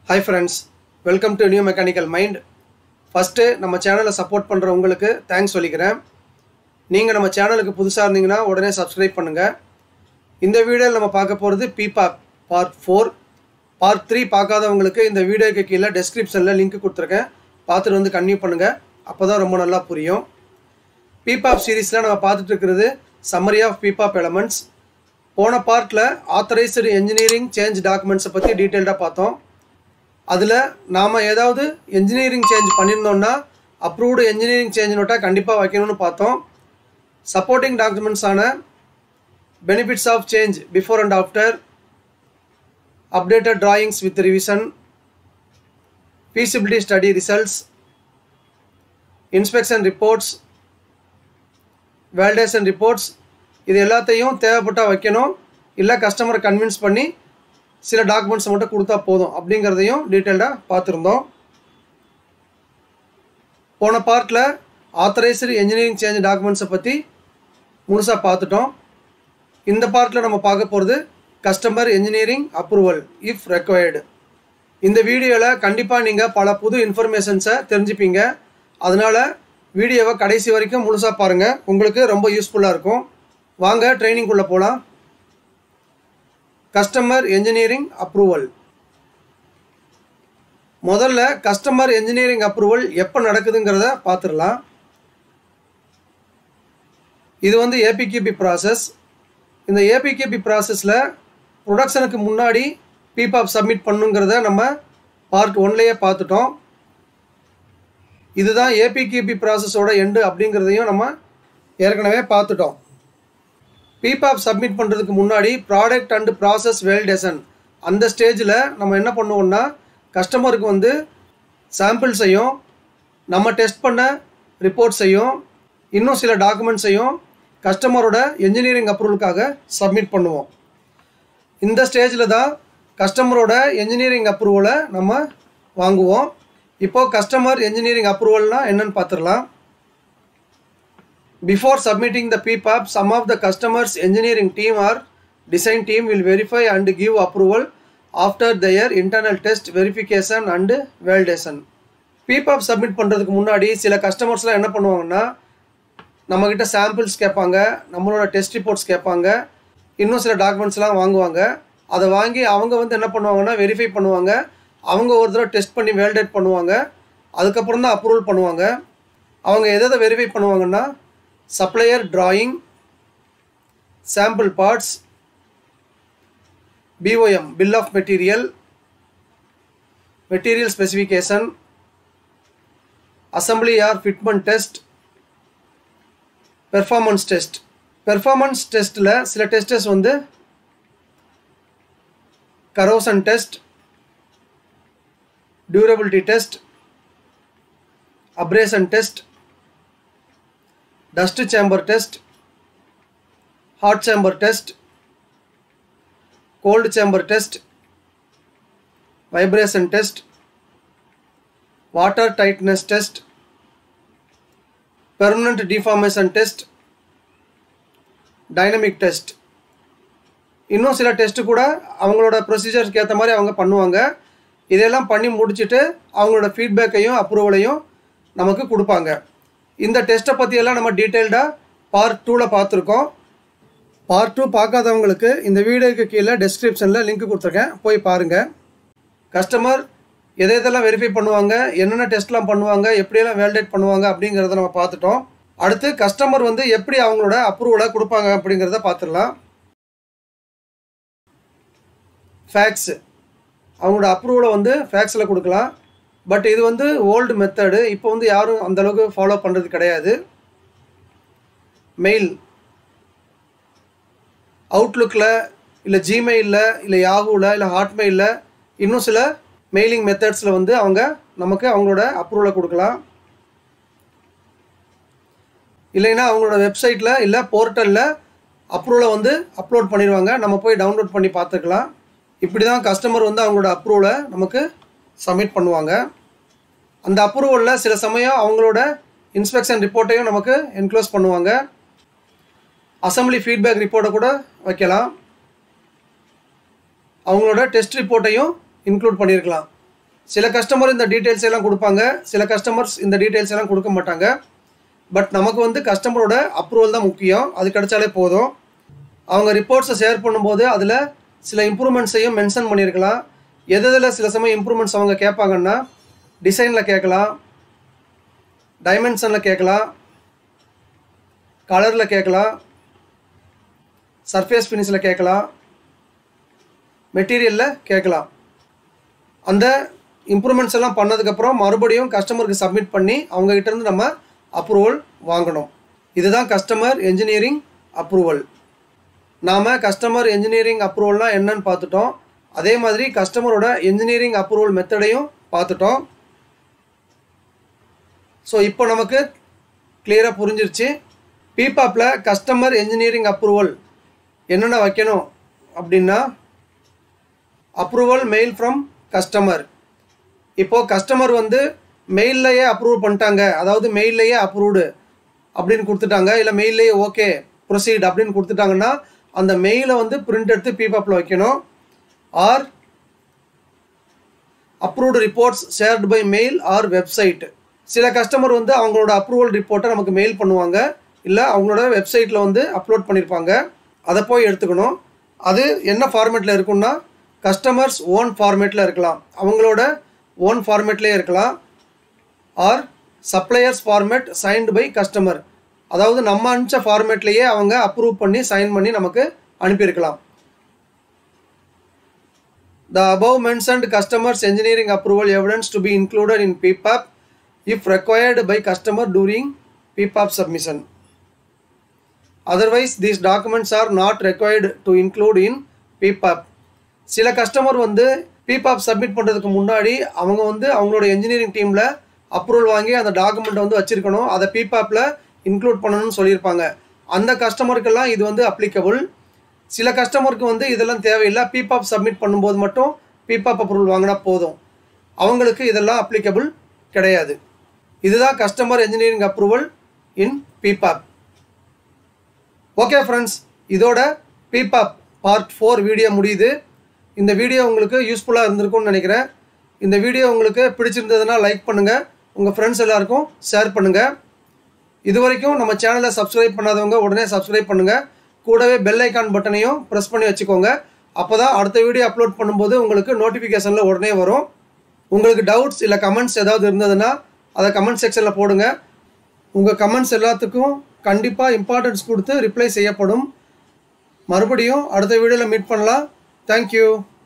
Hi friends welcome to new mechanical mind first நம்ம சேனலை support பண்ணுற உங்களுக்கு தேங்க்ஸ் சொல்லிக்கிறேன் நீங்கள் நம்ம சேனலுக்கு புதுசாக இருந்தீங்கன்னா உடனே சப்ஸ்கிரைப் பண்ணுங்கள் இந்த வீடியோவில் நம்ம பார்க்க போகிறது PPAP part four part three பார்க்காதவங்களுக்கு இந்த வீடியோக்கு கீழே டெஸ்கிரிப்ஷனில் லிங்க் கொடுத்துருக்கேன் பார்த்துட்டு வந்து கன்டினியூ பண்ணுங்கள் அப்போ தான் ரொம்ப நல்லா புரியும் பிபாப் சீரீஸில் நம்ம பார்த்துட்டு இருக்கிறது சம்மரி ஆஃப் பிபாப் எலமெண்ட்ஸ் போன பார்ட்டில் ஆத்தரைஸ்டு என்ஜினியரிங் சேஞ்ச் டாக்குமெண்ட்ஸை பற்றி டீட்டெயில்டாக பார்த்தோம் அதில் நாம் ஏதாவது என்ஜினியரிங் சேஞ்ச் பண்ணியிருந்தோம்னா அப்ரூவ்டு என்ஜினியரிங் சேஞ்ச் நோட்டாக கண்டிப்பாக வைக்கணும்னு பார்த்தோம் சப்போர்ட்டிங் டாக்குமெண்ட்ஸான benefits of change before and after updated drawings with revision feasibility study results inspection reports validation reports இது எல்லாத்தையும் தேவைப்பட்டால் வைக்கணும் இல்லை கஸ்டமரை கன்வின்ஸ் பண்ணி சில டாக்குமெண்ட்ஸ் மட்டும் கொடுத்தா போதும் அப்படிங்கிறதையும் டீட்டெயில்டாக பார்த்துருந்தோம் போன பார்ட்டில் ஆத்தரைஸ்டு என்ஜினியரிங் சேஞ்ச் டாக்குமெண்ட்ஸை பற்றி முழுசாக பார்த்துட்டோம் இந்த பார்ட்டில் நம்ம பார்க்க போகிறது customer engineering approval if required இந்த வீடியோவில் கண்டிப்பாக நீங்கள் பல புது இன்ஃபர்மேஷன்ஸை தெரிஞ்சுப்பீங்க அதனால் வீடியோவை கடைசி வரைக்கும் முழுசாக பாருங்கள் உங்களுக்கு ரொம்ப யூஸ்ஃபுல்லாக இருக்கும் வாங்க ட்ரைனிங்குள்ளே போகலாம் கஸ்டமர் என்ஜினியரிங் அப்ரூவல் முதல்ல கஸ்டமர் என்ஜினியரிங் அப்ரூவல் எப்போ நடக்குதுங்கிறத பார்த்துடலாம் இது வந்து ஏபிகேபி ப்ராசஸ் இந்த ஏபிகேபி ப்ராசஸில் ப்ரொடக்ஷனுக்கு முன்னாடி பிபாப் சப்மிட் பண்ணுங்கிறத நம்ம பார்ட் ஒன்லேயே பார்த்துட்டோம் இதுதான் ஏபிகேபி ப்ராசஸோட எண்டு அப்படிங்கிறதையும் நம்ம ஏற்கனவே பார்த்துட்டோம் பிபாப் சப்மிட் பண்ணுறதுக்கு முன்னாடி ப்ராடக்ட் அண்ட் ப்ராசஸ் வேலிடேஷன் அந்த ஸ்டேஜில் நம்ம என்ன பண்ணுவோம்னா கஸ்டமருக்கு வந்து சாம்பிள்ஸையும் நம்ம டெஸ்ட் பண்ண ரிப்போர்ட்ஸையும் இன்னும் சில டாக்குமெண்ட்ஸையும் கஸ்டமரோட என்ஜினியரிங் அப்ரூவலுக்காக சப்மிட் பண்ணுவோம் இந்த ஸ்டேஜில் தான் கஸ்டமரோட என்ஜினியரிங் அப்ரூவலை நம்ம வாங்குவோம் இப்போது கஸ்டமர் என்ஜினியரிங் அப்ரூவல்னால் என்னன்னு பார்த்துடலாம் Before submitting the PPAP, some of the customer's engineering team or design team will verify and give approval after their internal test verification and validation. PPAP submit பண்ணுறதுக்கு முன்னாடி சில கஸ்டமர்ஸ்லாம் என்ன பண்ணுவாங்கன்னா நம்மக்கிட்ட சாம்பிள்ஸ் கேட்பாங்க நம்மளோட டெஸ்ட் ரிப்போர்ட்ஸ் கேட்பாங்க இன்னும் சில டாக்குமெண்ட்ஸ்லாம் வாங்குவாங்க அதை வாங்கி அவங்க வந்து என்ன பண்ணுவாங்கன்னா வெரிஃபை பண்ணுவாங்க அவங்க ஒரு தடவை டெஸ்ட் பண்ணி வேலிடேட் பண்ணுவாங்க அதுக்கப்புறம் தான் அப்ரூவல் பண்ணுவாங்க அவங்க எதை எதை வெரிஃபை பண்ணுவாங்கன்னா supplier drawing sample parts BOM bill of material material specification assembly or fitment test performance test performance testல சில டெஸ்டஸ் வந்து corrosion test durability test abrasion test dust chamber test hot chamber test cold chamber test vibration test water tightness test permanent deformation test dynamic test இன்னும் சில test கூட அவங்களோட ப்ரொசீஜர்ஸ்க்கு ஏற்ற மாதிரி அவங்க பண்ணுவாங்க இதெல்லாம் பண்ணி முடிச்சுட்டு அவங்களோட ஃபீட்பேக்கையும் அப்ரூவலையும் நமக்கு கொடுப்பாங்க இந்த டெஸ்ட்டை பற்றியெல்லாம் நம்ம டீட்டெயில்டாக பார்ட் டூவில் பார்த்துருக்கோம் பார்ட் டூ பார்க்காதவங்களுக்கு இந்த வீடியோக்கு கீழே டெஸ்கிரிப்ஷனில் லிங்க் கொடுத்துருக்கேன் போய் பாருங்கள் கஸ்டமர் எதை எதெல்லாம் வெரிஃபை பண்ணுவாங்க என்னென்ன டெஸ்ட்லாம் பண்ணுவாங்க எப்படியெல்லாம் வேலிடேட் பண்ணுவாங்க அப்படிங்கிறத நம்ம பார்த்துட்டோம் அடுத்து கஸ்டமர் வந்து எப்படி அவங்களோட அப்ரூவலை கொடுப்பாங்க அப்படிங்கிறத பார்த்துடலாம் ஃபேக்ஸு அவங்களோட அப்ரூவலை வந்து ஃபேக்ஸில் கொடுக்கலாம் பட் இது வந்து ஓல்டு மெத்தடு இப்போ வந்து யாரும் அந்தளவுக்கு ஃபாலோ பண்ணுறது கிடையாது மெயில் அவுட்லுக்கில் இல்லை ஜிமெயிலில் இல்லை யாகூவில் இல்லை ஹாட்மெயிலில் இன்னும் சில மெயிலிங் மெத்தட்ஸில் வந்து அவங்க நமக்கு அவங்களோட அப்ரூவலை கொடுக்கலாம் இல்லைன்னா அவங்களோட வெப்சைட்டில் இல்லை போர்ட்டலில் அப்ரூவலை வந்து அப்லோட் பண்ணிடுவாங்க நம்ம போய் டவுன்லோட் பண்ணி பார்த்துக்கலாம் இப்படி தான் கஸ்டமர் வந்து அவங்களோட அப்ரூவலை நமக்கு சப்மிட் பண்ணுவாங்க அந்த அப்ரூவலில் சில சமயம் அவங்களோட இன்ஸ்பெக்ஷன் ரிப்போர்ட்டையும் நமக்கு என்க்ளோஸ் பண்ணுவாங்க அசம்பிளி ஃபீட்பேக் ரிப்போர்ட்டை கூட வைக்கலாம் அவங்களோட டெஸ்ட் ரிப்போர்ட்டையும் இன்க்ளூட் பண்ணியிருக்கலாம் சில கஸ்டமர் இந்த டீட்டெயில்ஸ் எல்லாம் கொடுப்பாங்க சில கஸ்டமர்ஸ் இந்த டீட்டெயில்ஸ் எல்லாம் கொடுக்க மாட்டாங்க பட் நமக்கு வந்து கஸ்டமரோட அப்ரூவல் தான் முக்கியம் அது கிடைச்சாலே போதும் அவங்க ரிப்போர்ட்ஸை ஷேர் பண்ணும்போது அதில் சில இம்ப்ரூவ்மெண்ட்ஸையும் மென்ஷன் பண்ணியிருக்கலாம் எது எதில் சில சமயம் இம்ப்ரூவ்மெண்ட்ஸ் அவங்க கேட்பாங்கன்னா டிசைனில் கேட்கலாம் டைமென்ஷனில் கேட்கலாம் கலரில் கேட்கலாம் சர்ஃபேஸ் ஃபினிஷில் கேட்கலாம் மெட்டீரியலில் கேட்கலாம் அந்த இம்ப்ரூவ்மெண்ட்ஸ் எல்லாம் பண்ணதுக்கப்புறம் மறுபடியும் கஸ்டமருக்கு சப்மிட் பண்ணி அவங்ககிட்ட இருந்து நம்ம அப்ரூவல் வாங்கணும் இதுதான் கஸ்டமர் என்ஜினியரிங் அப்ரூவல் நாம் கஸ்டமர் என்ஜினியரிங் அப்ரூவல்னால் என்னன்னு பார்த்துட்டோம் அதே மாதிரி கஸ்டமரோட என்ஜினியரிங் அப்ரூவல் மெத்தடையும் பார்த்துட்டோம் ஸோ இப்போ நமக்கு கிளியராக புரிஞ்சிருச்சு பிபாப்பில் கஸ்டமர் என்ஜினியரிங் அப்ரூவல் என்னென்ன வைக்கணும் அப்படின்னா அப்ரூவல் மெயில் ஃப்ரம் கஸ்டமர் இப்போது கஸ்டமர் வந்து மெயில்லையே அப்ரூவ் பண்ணிட்டாங்க அதாவது மெயில்லையே அப்ரூவ்டு அப்படின்னு கொடுத்துட்டாங்க இல்லை மெயில்லையே ஓகே ப்ரொசீட் அப்படின்னு கொடுத்துட்டாங்கன்னா அந்த மெயிலை வந்து பிரிண்ட் எடுத்து பிபாப்பில் வைக்கணும் or approved reports shared by mail or website சில கஸ்டமர் வந்து அவங்களோட அப்ரூவல் ரிப்போர்ட்டை நமக்கு மெயில் பண்ணுவாங்க இல்லை அவங்களோட வெப்சைட்டில் வந்து அப்லோட் பண்ணியிருப்பாங்க அதை போய் எடுத்துக்கணும் அது என்ன ஃபார்மேட்டில் இருக்குன்னா கஸ்டமர்ஸ் ஓன் ஃபார்மேட்டில் இருக்கலாம் அவங்களோட ஓன் ஃபார்மேட்லேயே இருக்கலாம் or suppliers format signed by customer அதாவது நம்ம அனுப்பிச்ச ஃபார்மேட்லேயே அவங்க அப்ரூவ் பண்ணி சைன் பண்ணி நமக்கு அனுப்பியிருக்கலாம் The above mentioned customers engineering approval evidence to be included in PPAP if required by customer during PPAP submission. Otherwise, these documents are not required to include in PPAP. சில customer வந்து PPAP submit பண்ணுறதுக்கு முன்னாடி அவங்க வந்து அவங்களோட engineering டீமில் approval வாங்கி அந்த டாக்குமெண்ட்டை வந்து வச்சுருக்கணும் அதை பிபாப்பில் இன்க்ளூட் பண்ணணும்னு சொல்லியிருப்பாங்க அந்த கஸ்டமருக்கெல்லாம் இது வந்து அப்ளிகபிள் சில கஸ்டமருக்கு வந்து இதெல்லாம் தேவையில்லை பிபாப் சப்மிட் பண்ணும்போது மட்டும் பிபாப் அப்ரூவல் வாங்கினா போதும் அவங்களுக்கு இதெல்லாம் அப்ளிகபிள் கிடையாது இதுதான் customer engineering approval in PPAP okay friends இதோட பிபாப் பார்ட் ஃபோர் வீடியோ முடியுது இந்த வீடியோ உங்களுக்கு யூஸ்ஃபுல்லாக இருந்திருக்கும்னு நினைக்கிறேன் இந்த வீடியோ உங்களுக்கு பிடிச்சிருந்ததுன்னா லைக் பண்ணுங்கள் உங்கள் ஃப்ரெண்ட்ஸ் எல்லாருக்கும் ஷேர் பண்ணுங்கள் இது வரைக்கும் நம்ம சேனலை சப்ஸ்கிரைப் பண்ணாதவங்க உடனே சப்ஸ்கிரைப் பண்ணுங்கள் கூடவே பெல் ஐக்கான் பட்டனையும் ப்ரெஸ் பண்ணி வச்சுக்கோங்க அப்போ தான் அடுத்த வீடியோ அப்லோட் பண்ணும்போது உங்களுக்கு நோட்டிஃபிகேஷனில் உடனே வரும் உங்களுக்கு டவுட்ஸ் இல்லை கமெண்ட்ஸ் ஏதாவது இருந்ததுன்னா அதை கமெண்ட் செக்ஷனில் போடுங்க உங்கள் கமெண்ட்ஸ் எல்லாத்துக்கும் கண்டிப்பாக இம்பார்ட்டன்ஸ் கொடுத்து ரிப்ளை செய்யப்படும் மறுபடியும் அடுத்த வீடியோவில் மீட் பண்ணலாம் தேங்க்யூ